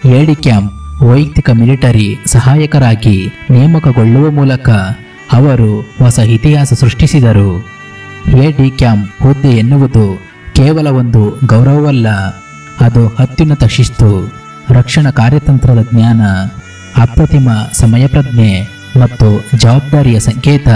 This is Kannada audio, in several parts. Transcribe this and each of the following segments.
ಎಡಿ ಕ್ಯಾಂಪ್ ವೈಯಕ್ತಿಕ ಮಿಲಿಟರಿ ಸಹಾಯಕರಾಗಿ ನೇಮಕಗೊಳ್ಳುವ ಮೂಲಕ ಅವರು ಹೊಸ ಇತಿಹಾಸ ಸೃಷ್ಟಿಸಿದರು ಎಡಿ ಕ್ಯಾಂಪ್ ಹುದ್ದೆ ಎನ್ನುವುದು ಕೇವಲ ಒಂದು ಗೌರವವಲ್ಲ ಅದು ಅತ್ಯುನ್ನತ ಶಿಸ್ತು ರಕ್ಷಣಾ ಕಾರ್ಯತಂತ್ರದ ಜ್ಞಾನ ಅಪ್ರತಿಮ ಸಮಯ ಪ್ರಜ್ಞೆ ಮತ್ತು ಜವಾಬ್ದಾರಿಯ ಸಂಕೇತ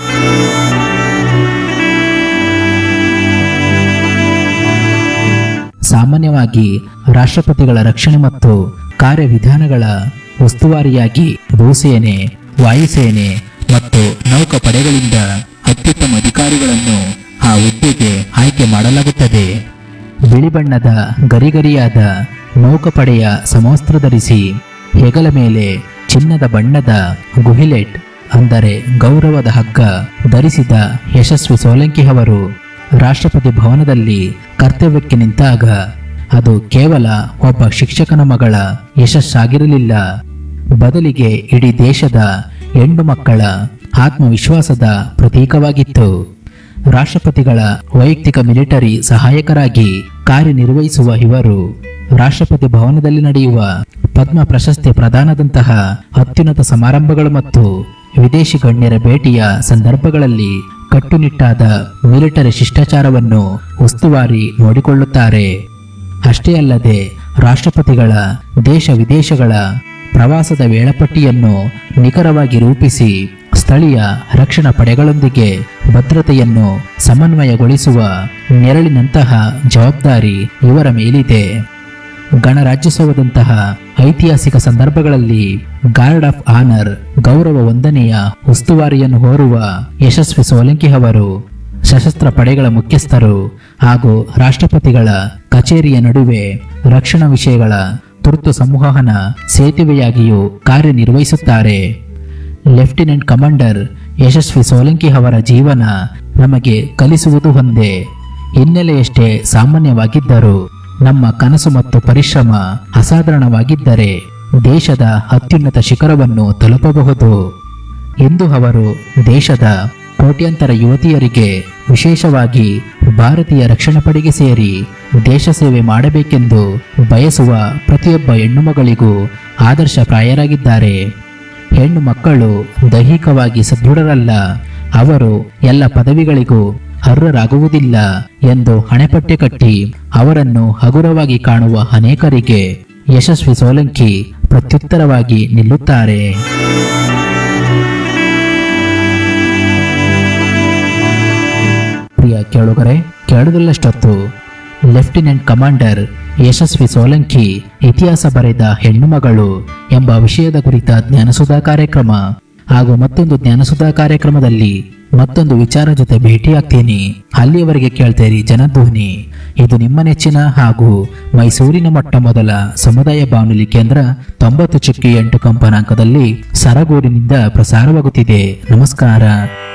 ಸಾಮಾನ್ಯವಾಗಿ ರಾಷ್ಟ್ರಪತಿಗಳ ರಕ್ಷಣೆ ಮತ್ತು ಕಾರ್ಯವಿಧಾನಗಳ ಉಸ್ತುವಾರಿಯಾಗಿ ಭೂಸೇನೆ ವಾಯುಸೇನೆ ಮತ್ತು ನೌಕಾಪಡೆಗಳಿಂದ ಅತ್ಯುತ್ತಮ ಅಧಿಕಾರಿಗಳನ್ನು ಆ ಹುದ್ದೆಗೆ ಆಯ್ಕೆ ಮಾಡಲಾಗುತ್ತದೆ ಬಿಳಿ ಬಣ್ಣದ ಗರಿಗರಿಯಾದ ನೌಕಾಪಡೆಯ ಸಮವಸ್ತ್ರ ಧರಿಸಿ ಹೆಗಲ ಮೇಲೆ ಚಿನ್ನದ ಬಣ್ಣದ ಗುಹಿಲೆಟ್ ಅಂದರೆ ಗೌರವದ ಹಗ್ಗ ಧರಿಸಿದ ಯಶಸ್ವಿ ಸೋಲಂಕಿ ಅವರು ರಾಷ್ಟ್ರಪತಿ ಭವನದಲ್ಲಿ ಕರ್ತವ್ಯಕ್ಕೆ ನಿಂತಾಗ ಅದು ಕೇವಲ ಒಬ್ಬ ಶಿಕ್ಷಕನ ಮಗಳ ಯಶಸ್ಸಾಗಿರಲಿಲ್ಲ ಬದಲಿಗೆ ಇಡೀ ದೇಶದ ಹೆಣ್ಣು ಮಕ್ಕಳ ಆತ್ಮವಿಶ್ವಾಸದ ಪ್ರತೀಕವಾಗಿತ್ತು ರಾಷ್ಟ್ರಪತಿಗಳ ವೈಯಕ್ತಿಕ ಮಿಲಿಟರಿ ಸಹಾಯಕರಾಗಿ ಕಾರ್ಯನಿರ್ವಹಿಸುವ ಇವರು ರಾಷ್ಟ್ರಪತಿ ಭವನದಲ್ಲಿ ನಡೆಯುವ ಪದ್ಮ ಪ್ರಶಸ್ತಿ ಪ್ರದಾನದಂತಹ ಅತ್ಯುನ್ನತ ಸಮಾರಂಭಗಳು ಮತ್ತು ವಿದೇಶಿ ಗಣ್ಯರ ಭೇಟಿಯ ಸಂದರ್ಭಗಳಲ್ಲಿ ಕಟ್ಟುನಿಟ್ಟಾದ ಮಿಲಿಟರಿ ಶಿಷ್ಟಾಚಾರವನ್ನು ಉಸ್ತುವಾರಿ ನೋಡಿಕೊಳ್ಳುತ್ತಾರೆ ಅಷ್ಟೇ ಅಲ್ಲದೆ ರಾಷ್ಟ್ರಪತಿಗಳ ದೇಶ ವಿದೇಶಗಳ ಪ್ರವಾಸದ ವೇಳಾಪಟ್ಟಿಯನ್ನು ನಿಖರವಾಗಿ ರೂಪಿಸಿ ಸ್ಥಳೀಯ ರಕ್ಷಣಾ ಪಡೆಗಳೊಂದಿಗೆ ಭದ್ರತೆಯನ್ನು ಸಮನ್ವಯಗೊಳಿಸುವ ನೆರಳಿನಂತಹ ಜವಾಬ್ದಾರಿ ಇವರ ಮೇಲಿದೆ ಗಣರಾಜ್ಯೋತ್ಸವದಂತಹ ಐತಿಹಾಸಿಕ ಸಂದರ್ಭಗಳಲ್ಲಿ ಗಾರ್ಡ್ ಆಫ್ ಆನರ್ ಗೌರವ ವಂದನೆಯ ಉಸ್ತುವಾರಿಯನ್ನು ಹೊರುವ ಯಶಸ್ವಿ ಸೋಲಂಕಿ ಅವರು ಸಶಸ್ತ್ರ ಪಡೆಗಳ ಮುಖ್ಯಸ್ಥರು ಹಾಗೂ ರಾಷ್ಟ್ರಪತಿಗಳ ಕಚೇರಿಯ ನಡುವೆ ರಕ್ಷಣಾ ವಿಷಯಗಳ ತುರ್ತು ಸಂವಹನ ಸೇತುವೆಯಾಗಿಯೂ ಕಾರ್ಯನಿರ್ವಹಿಸುತ್ತಾರೆ ಲೆಫ್ಟಿನೆಂಟ್ ಕಮಾಂಡರ್ ಯಶಸ್ವಿ ಸೋಲಂಕಿ ಅವರ ಜೀವನ ನಮಗೆ ಕಲಿಸುವುದು ಒಂದೇ ಹಿನ್ನೆಲೆಯಷ್ಟೇ ಸಾಮಾನ್ಯವಾಗಿದ್ದರು ನಮ್ಮ ಕನಸು ಮತ್ತು ಪರಿಶ್ರಮ ಅಸಾಧಾರಣವಾಗಿದ್ದರೆ ದೇಶದ ಅತ್ಯುನ್ನತ ಶಿಖರವನ್ನು ತಲುಪಬಹುದು ಎಂದು ಅವರು ದೇಶದ ಕೋಟ್ಯಾಂತರ ಯುವತಿಯರಿಗೆ ವಿಶೇಷವಾಗಿ ಭಾರತೀಯ ರಕ್ಷಣಾ ಪಡೆಗೆ ಸೇರಿ ದೇಶ ಸೇವೆ ಮಾಡಬೇಕೆಂದು ಬಯಸುವ ಪ್ರತಿಯೊಬ್ಬ ಹೆಣ್ಣುಮಗಳಿಗೂ ಆದರ್ಶಪ್ರಾಯರಾಗಿದ್ದಾರೆ ಹೆಣ್ಣು ಮಕ್ಕಳು ದೈಹಿಕವಾಗಿ ಸದೃಢರಲ್ಲ ಅವರು ಎಲ್ಲ ಪದವಿಗಳಿಗೂ ಅರ್ಹರಾಗುವುದಿಲ್ಲ ಎಂದು ಹಣೆಪಟ್ಟೆ ಕಟ್ಟಿ ಅವರನ್ನು ಹಗುರವಾಗಿ ಕಾಣುವ ಅನೇಕರಿಗೆ ಯಶಸ್ವಿ ಸೋಲಂಕಿ ಪ್ರತ್ಯುತ್ತರವಾಗಿ ನಿಲ್ಲುತ್ತಾರೆ ಪ್ರಿಯ ಕೇಳುಗರೆ ಕೇಳುವುದಲ್ಲಷ್ಟೊತ್ತು ಲೆಫ್ಟಿನೆಂಟ್ ಕಮಾಂಡರ್ ಯಶಸ್ವಿ ಸೋಲಂಕಿ ಇತಿಹಾಸ ಬರೆದ ಹೆಣ್ಣುಮಗಳು ಎಂಬ ವಿಷಯದ ಕುರಿತ ಜ್ಞಾನಸುಧಾ ಕಾರ್ಯಕ್ರಮ ಹಾಗೂ ಮತ್ತೊಂದು ಜ್ಞಾನಸುಧಾ ಕಾರ್ಯಕ್ರಮದಲ್ಲಿ ಮತ್ತೊಂದು ವಿಚಾರ ಜೊತೆ ಭೇಟಿಯಾಗ್ತೀನಿ ಅಲ್ಲಿಯವರೆಗೆ ಕೇಳ್ತೇರಿ ಜನಧ್ವನಿ ಇದು ನಿಮ್ಮ ನೆಚ್ಚಿನ ಹಾಗೂ ಮೈಸೂರಿನ ಮೊಟ್ಟ ಮೊದಲ ಸಮುದಾಯ ಬಾನುಲಿ ಕೇಂದ್ರ ತೊಂಬತ್ತು ಚುಕ್ಕಿ ಎಂಟು ಕಂಪನಾಂಕದಲ್ಲಿ ಸರಗೂರಿನಿಂದ ಪ್ರಸಾರವಾಗುತ್ತಿದೆ ನಮಸ್ಕಾರ